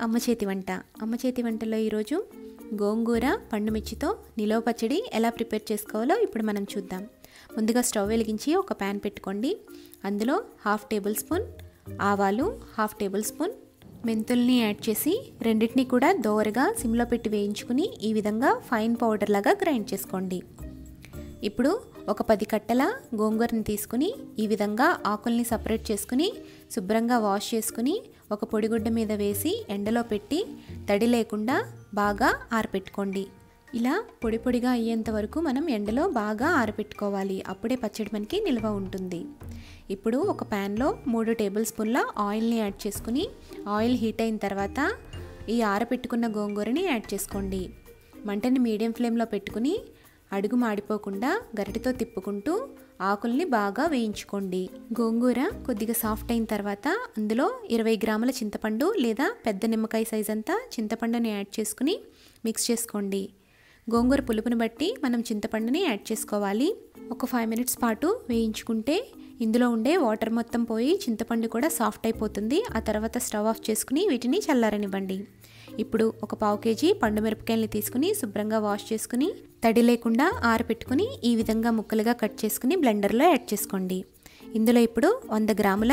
అమ్మ చేతి వంట అమ్మ చేతి వంటలో ఈరోజు గోంగూర పండుమిర్చితో నిలవ పచ్చడి ఎలా ప్రిపేర్ చేసుకోవాలో ఇప్పుడు మనం చూద్దాం ముందుగా స్టవ్ వెలిగించి ఒక ప్యాన్ పెట్టుకోండి అందులో హాఫ్ టేబుల్ స్పూన్ ఆవాలు హాఫ్ టేబుల్ స్పూన్ మెంతుల్ని యాడ్ చేసి రెండింటిని కూడా దోరగా సిమ్లో పెట్టి వేయించుకుని ఈ విధంగా ఫైన్ పౌడర్ లాగా గ్రైండ్ చేసుకోండి ఇప్పుడు ఒక పది కట్టల గోంగూరని తీసుకుని ఈ విధంగా ఆకుల్ని సపరేట్ చేసుకుని శుభ్రంగా వాష్ చేసుకుని ఒక పొడిగుడ్డ మీద వేసి ఎండలో పెట్టి తడి లేకుండా బాగా ఆరపెట్టుకోండి ఇలా పొడి పొడిగా అయ్యేంత వరకు మనం ఎండలో బాగా ఆరపెట్టుకోవాలి అప్పుడే పచ్చడి మనకి నిల్వ ఉంటుంది ఇప్పుడు ఒక ప్యాన్లో మూడు టేబుల్ స్పూన్ల ఆయిల్ని యాడ్ చేసుకుని ఆయిల్ హీట్ అయిన తర్వాత ఈ ఆరపెట్టుకున్న గోంగూరని యాడ్ చేసుకోండి మంటని మీడియం ఫ్లేమ్లో పెట్టుకుని అడుగు మాడిపోకుండా గరిటెతో తిప్పుకుంటూ ఆకుల్ని బాగా వేయించుకోండి గోంగూర కొద్దిగా సాఫ్ట్ అయిన తర్వాత అందులో ఇరవై గ్రాముల చింతపండు లేదా పెద్ద నిమ్మకాయ సైజ్ అంతా చింతపండుని యాడ్ చేసుకుని మిక్స్ చేసుకోండి గోంగూర పులుపుని బట్టి మనం చింతపండుని యాడ్ చేసుకోవాలి ఒక ఫైవ్ మినిట్స్ పాటు వేయించుకుంటే ఇందులో ఉండే వాటర్ మొత్తం పోయి చింతపండు కూడా సాఫ్ట్ అయిపోతుంది ఆ తర్వాత స్టవ్ ఆఫ్ చేసుకుని వీటిని చల్లారనివ్వండి ఇప్పుడు ఒక పావు కేజీ పండు మిరపకాయలని తీసుకుని శుభ్రంగా వాష్ చేసుకుని తడి లేకుండా ఆరపెట్టుకుని ఈ విధంగా ముక్కలుగా కట్ చేసుకుని బ్లెండర్లో యాడ్ చేసుకోండి ఇందులో ఇప్పుడు వంద గ్రాముల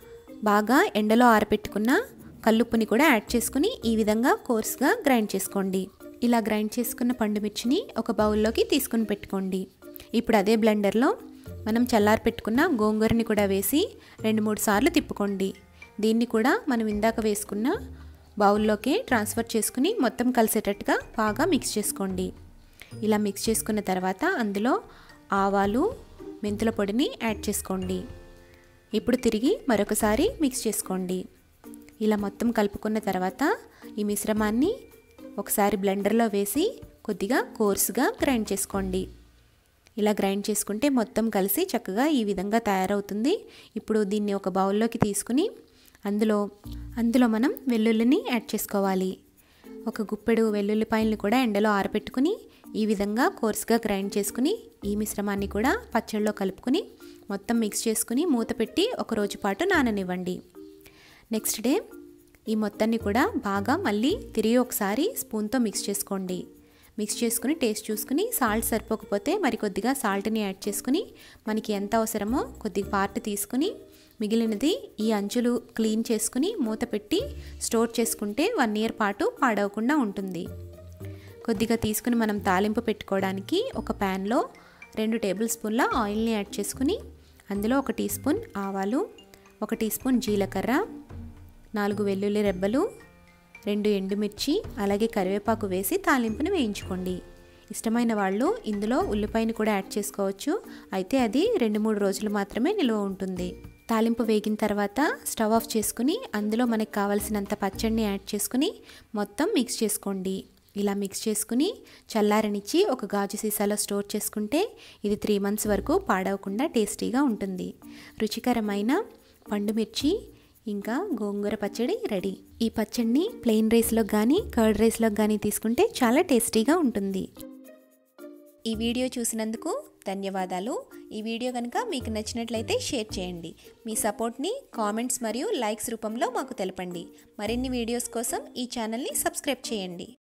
బాగా ఎండలో ఆరపెట్టుకున్న కల్లుప్పుని కూడా యాడ్ చేసుకుని ఈ విధంగా కోర్స్గా గ్రైండ్ చేసుకోండి ఇలా గ్రైండ్ చేసుకున్న పండు మిర్చిని ఒక బౌల్లోకి తీసుకుని పెట్టుకోండి ఇప్పుడు అదే బ్లెండర్లో మనం చల్లారి పెట్టుకున్న గోంగూరని కూడా వేసి రెండు మూడు సార్లు తిప్పుకోండి దీన్ని కూడా మనం ఇందాక వేసుకున్న బౌల్లోకి ట్రాన్స్ఫర్ చేసుకుని మొత్తం కలిసేటట్టుగా బాగా మిక్స్ చేసుకోండి ఇలా మిక్స్ చేసుకున్న తర్వాత అందులో ఆవాలు మెంతుల పొడిని యాడ్ చేసుకోండి ఇప్పుడు తిరిగి మరొకసారి మిక్స్ చేసుకోండి ఇలా మొత్తం కలుపుకున్న తర్వాత ఈ మిశ్రమాన్ని ఒకసారి బ్లెండర్లో వేసి కొద్దిగా కోర్సుగా గ్రైండ్ చేసుకోండి ఇలా గ్రైండ్ చేసుకుంటే మొత్తం కలిసి చక్కగా ఈ విధంగా తయారవుతుంది ఇప్పుడు దీన్ని ఒక బౌల్లోకి తీసుకుని అందులో అందులో మనం వెల్లుల్లిని యాడ్ చేసుకోవాలి ఒక గుప్పెడు వెల్లుల్లిపాయలను కూడా ఎండలో ఆరబెట్టుకుని ఈ విధంగా కోర్స్గా గ్రైండ్ చేసుకుని ఈ మిశ్రమాన్ని కూడా పచ్చళ్ళలో కలుపుకుని మొత్తం మిక్స్ చేసుకుని మూత పెట్టి ఒక రోజు పాటు నాననివ్వండి నెక్స్ట్ డే ఈ మొత్తాన్ని కూడా బాగా మళ్ళీ తిరిగి ఒకసారి స్పూన్తో మిక్స్ చేసుకోండి మిక్స్ చేసుకుని టేస్ట్ చూసుకుని సాల్ట్ సరిపోకపోతే మరి కొద్దిగా సాల్ట్ని యాడ్ చేసుకుని మనకి ఎంత అవసరమో కొద్దిగా పార్ట్ తీసుకుని మిగిలినది ఈ అంచులు క్లీన్ చేసుకుని మూత పెట్టి స్టోర్ చేసుకుంటే వన్ ఇయర్ పాటు పాడవకుండా ఉంటుంది కొద్దిగా తీసుకుని మనం తాలింపు పెట్టుకోవడానికి ఒక ప్యాన్లో రెండు టేబుల్ స్పూన్ల ఆయిల్ని యాడ్ చేసుకుని అందులో ఒక టీ స్పూన్ ఆవాలు ఒక టీ స్పూన్ జీలకర్ర నాలుగు వెల్లుల్లి రెబ్బలు రెండు ఎండుమిర్చి అలాగే కరివేపాకు వేసి తాలింపుని వేయించుకోండి ఇష్టమైన వాళ్ళు ఇందులో ఉల్లిపాయను కూడా యాడ్ చేసుకోవచ్చు అయితే అది రెండు మూడు రోజులు మాత్రమే నిల్వ ఉంటుంది తాలింపు వేగిన తర్వాత స్టవ్ ఆఫ్ చేసుకుని అందులో మనకు కావాల్సినంత పచ్చడిని యాడ్ చేసుకుని మొత్తం మిక్స్ చేసుకోండి ఇలా మిక్స్ చేసుకుని చల్లారనిచ్చి ఒక గాజు సీసాలో స్టోర్ చేసుకుంటే ఇది త్రీ మంత్స్ వరకు పాడవకుండా టేస్టీగా ఉంటుంది రుచికరమైన పండుమిర్చి ఇంకా గోంగూర పచ్చడి రెడీ ఈ పచ్చడిని ప్లెయిన్ రైస్లో కానీ కర్డ్ రైస్లో కానీ తీసుకుంటే చాలా టేస్టీగా ఉంటుంది ఈ వీడియో చూసినందుకు ధన్యవాదాలు ఈ వీడియో కనుక మీకు నచ్చినట్లయితే షేర్ చేయండి మీ సపోర్ట్ని కామెంట్స్ మరియు లైక్స్ రూపంలో మాకు తెలపండి మరిన్ని వీడియోస్ కోసం ఈ ఛానల్ని సబ్స్క్రైబ్ చేయండి